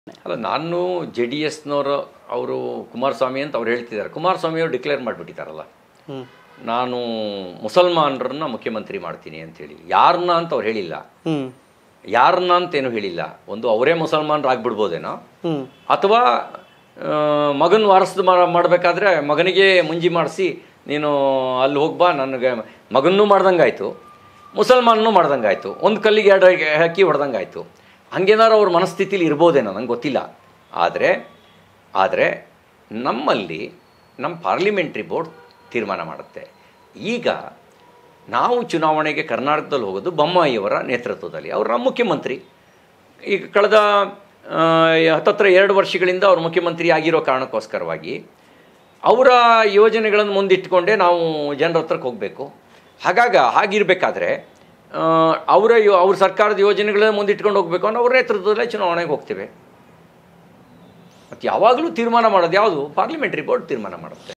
ಅಲ್ಲ ನಾನು J D ಎಸ್ನವರು ಅವರು ಕುಮಾರಸ್ವಾಮಿ ಅಂತ ಅವ್ರು ಹೇಳ್ತಿದ್ದಾರೆ ಕುಮಾರಸ್ವಾಮಿ ಅವರು ಡಿಕ್ಲೇರ್ ಮಾಡಿಬಿಟ್ಟಿದ್ದಾರಲ್ಲ ಹ್ಮ್ ನಾನು ಮುಸಲ್ಮಾನರನ್ನ ಮುಖ್ಯಮಂತ್ರಿ ಮಾಡ್ತೀನಿ ಅಂತೇಳಿ ಯಾರನ್ನ ಅಂತ ಅವ್ರು ಹೇಳಿಲ್ಲ ಹ್ಮ್ ಯಾರನ್ನ ಅಂತೇನು ಹೇಳಿಲ್ಲ ಒಂದು ಅವರೇ ಮುಸಲ್ಮಾನರಾಗ್ಬಿಡ್ಬೋದೇನೋ ಹ್ಮ್ ಅಥವಾ ಮಗನ ವಾರಸದ ಮಾಡಬೇಕಾದ್ರೆ ಮಗನಿಗೆ ಮುಂಜಿ ಮಾಡಿಸಿ ನೀನು ಅಲ್ಲಿ ಹೋಗ್ಬಾ ನನಗೆ ಮಗನ್ನೂ ಮಾಡ್ದಂಗಾಯ್ತು ಮುಸಲ್ಮಾನನೂ ಮಾಡ್ದಂಗಾಯ್ತು ಒಂದು ಕಲ್ಲಿಗೆ ಎರಡು ಹಾಕಿ ಹೊಡೆದಂಗಾಯ್ತು ಹಂಗೇನಾರು ಅವ್ರ ಮನಸ್ಥಿತಿಲಿ ಇರ್ಬೋದೇನೋ ನಂಗೆ ಗೊತ್ತಿಲ್ಲ ಆದರೆ ಆದರೆ ನಮ್ಮಲ್ಲಿ ನಮ್ಮ ಪಾರ್ಲಿಮೆಂಟ್ರಿ ಬೋರ್ಡ್ ತೀರ್ಮಾನ ಮಾಡುತ್ತೆ ಈಗ ನಾವು ಚುನಾವಣೆಗೆ ಕರ್ನಾಟಕದಲ್ಲಿ ಹೋಗೋದು ಬೊಮ್ಮಾಯಿಯವರ ನೇತೃತ್ವದಲ್ಲಿ ಅವರು ನಮ್ಮ ಮುಖ್ಯಮಂತ್ರಿ ಈಗ ಕಳೆದ ಆ, ಹತ್ತತ್ರ ಎರಡು ವರ್ಷಗಳಿಂದ ಅವರು ಮುಖ್ಯಮಂತ್ರಿ ಆಗಿರೋ ಕಾರಣಕ್ಕೋಸ್ಕರವಾಗಿ ಅವರ ಯೋಜನೆಗಳನ್ನು ಮುಂದಿಟ್ಟುಕೊಂಡೇ ನಾವು ಜನರ ಹತ್ರಕ್ಕೆ ಹೋಗಬೇಕು ಹಾಗಾಗ ಹಾಗಿರಬೇಕಾದ್ರೆ ಅವರ ಯೋ ಅವ್ರ ಸರ್ಕಾರದ ಯೋಜನೆಗಳನ್ನ ಮುಂದಿಟ್ಕೊಂಡು ಹೋಗಬೇಕು ಅನ್ನೋ ಅವ್ರ ನೇತೃತ್ವದಲ್ಲೇ ಚುನಾವಣೆಗೆ ಹೋಗ್ತೇವೆ ಮತ್ತು ಯಾವಾಗಲೂ ತೀರ್ಮಾನ ಮಾಡೋದು ಯಾವುದು ಪಾರ್ಲಿಮೆಂಟ್ರಿ ಬೋರ್ಡ್ ತೀರ್ಮಾನ ಮಾಡುತ್ತೆ